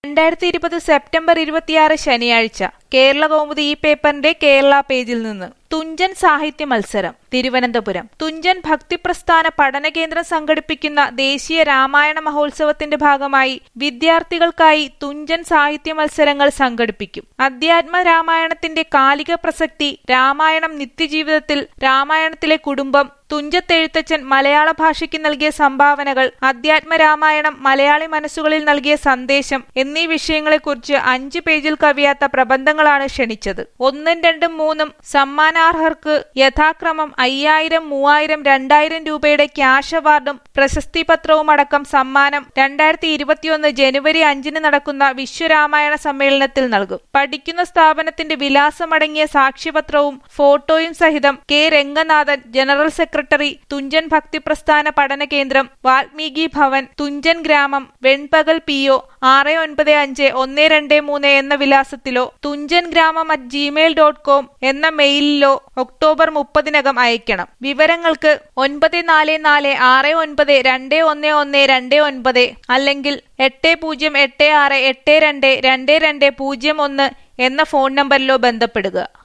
രണ്ടായിരത്തി ഇരുപത് സെപ്റ്റംബർ ഇരുപത്തിയാറ് ശനിയാഴ്ച കേരള കൗമുദി ഈ പേപ്പറിന്റെ കേരള പേജിൽ നിന്ന് തുഞ്ചൻ സാഹിത്യ മത്സരം തിരുവനന്തപുരം തുഞ്ചൻ ഭക്തിപ്രസ്ഥാന പഠന കേന്ദ്രം സംഘടിപ്പിക്കുന്ന ദേശീയ രാമായണ മഹോത്സവത്തിന്റെ ഭാഗമായി വിദ്യാർത്ഥികൾക്കായി തുഞ്ചൻ സാഹിത്യ മത്സരങ്ങൾ സംഘടിപ്പിക്കും അധ്യാത്മ രാമായണത്തിന്റെ കാലിക പ്രസക്തി രാമായണം നിത്യജീവിതത്തിൽ രാമായണത്തിലെ കുടുംബം തുഞ്ചത്തെഴുത്തച്ഛൻ മലയാള ഭാഷയ്ക്ക് നൽകിയ സംഭാവനകൾ അധ്യാത്മ രാമായണം മലയാളി മനസ്സുകളിൽ നൽകിയ സന്ദേശം എന്നീ വിഷയങ്ങളെക്കുറിച്ച് അഞ്ച് പേജിൽ കവിയാത്ത പ്രബന്ധങ്ങളാണ് ക്ഷണിച്ചത് ഒന്നും രണ്ടും മൂന്നും സമ്മാനാർഹർക്ക് യഥാക്രമം അയ്യായിരം മൂവായിരം രണ്ടായിരം രൂപയുടെ ക്യാഷ് അവാർഡും പ്രശസ്തി പത്രവും അടക്കം സമ്മാനം രണ്ടായിരത്തി ഇരുപത്തിയൊന്ന് ജനുവരി അഞ്ചിന് നടക്കുന്ന വിശ്വരാമായണ സമ്മേളനത്തിൽ നൽകും പഠിക്കുന്ന സ്ഥാപനത്തിന്റെ വിലാസമടങ്ങിയ സാക്ഷ്യപത്രവും ഫോട്ടോയും സഹിതം K Ranganathan general secretary Thunchan ഭക്തിപ്രസ്ഥാന പഠന കേന്ദ്രം വാൽമീകി ഭവൻ തുഞ്ചൻ ഗ്രാമം വെൺപകൽ പി ഒ ആറ് ഒൻപത് അഞ്ച് ഒന്ന് രണ്ട് മൂന്ന് എന്ന വിലാസത്തിലോ തുഞ്ചൻ ഗ്രാമം അറ്റ് ജിമെയിൽ ഡോട്ട് കോം എന്ന മെയിലിലോ ഒക്ടോബർ മുപ്പതിനകം അയക്കണം വിവരങ്ങൾക്ക് ഒൻപത് നാല് നാല് ആറ് ഒൻപത് രണ്ട് ഒന്ന് ഒന്ന് രണ്ട് ഒൻപത് അല്ലെങ്കിൽ എട്ട് പൂജ്യം എട്ട് ആറ് എട്ട് രണ്ട് രണ്ട് രണ്ട് പൂജ്യം ഒന്ന് എന്ന ഫോൺ നമ്പറിലോ ബന്ധപ്പെടുക